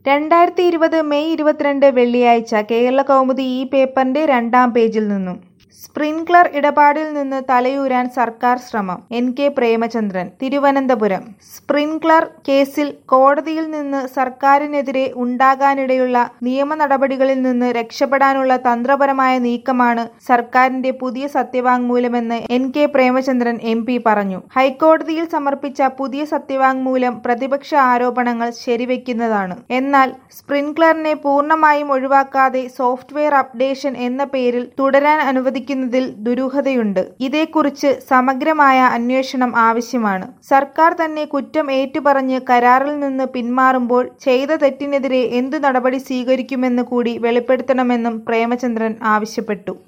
രണ്ടായിരത്തി ഇരുപത് മെയ് ഇരുപത്തിരണ്ട് വെള്ളിയാഴ്ച കേരള കൗമുദി ഈ പേപ്പറിന്റെ രണ്ടാം പേജിൽ നിന്നും സ്പ്രിൻക്ലർ ഇടപാടിൽ നിന്ന് തലയൂരാൻ സർക്കാർ ശ്രമം N K Premachandran Thiruvananthapuram Sprinklr കേസിൽ കോടതിയിൽ നിന്ന് സർക്കാരിനെതിരെ ഉണ്ടാകാനിടയുള്ള നിയമ നടപടികളിൽ നിന്ന് രക്ഷപ്പെടാനുള്ള തന്ത്രപരമായ നീക്കമാണ് സർക്കാരിന്റെ പുതിയ സത്യവാങ്മൂലമെന്ന് N K Premachandran M P പറഞ്ഞു ഹൈക്കോടതിയിൽ സമർപ്പിച്ച പുതിയ സത്യവാങ്മൂലം പ്രതിപക്ഷ ആരോപണങ്ങൾ ശരിവെക്കുന്നതാണ് എന്നാൽ സ്പ്രിൻക്ലറിനെ പൂർണ്ണമായും ഒഴിവാക്കാതെ സോഫ്റ്റ്വെയർ അപ്ഡേഷൻ എന്ന പേരിൽ തുടരാൻ അനുവദിക്കുന്നതിൽ ദുരൂഹതയുണ്ട് ഇതേക്കുറിച്ച് സമഗ്രമായ അന്വേഷണം ആവശ്യമാണ് സർക്കാർ തന്നെ കുറ്റം ഏറ്റുപറഞ്ഞ് കരാറിൽ നിന്ന് പിന്മാറുമ്പോൾ ചെയ്ത തെറ്റിനെതിരെ എന്തു നടപടി സ്വീകരിക്കുമെന്ന് കൂടി വെളിപ്പെടുത്തണമെന്നും പ്രേമചന്ദ്രൻ ആവശ്യപ്പെട്ടു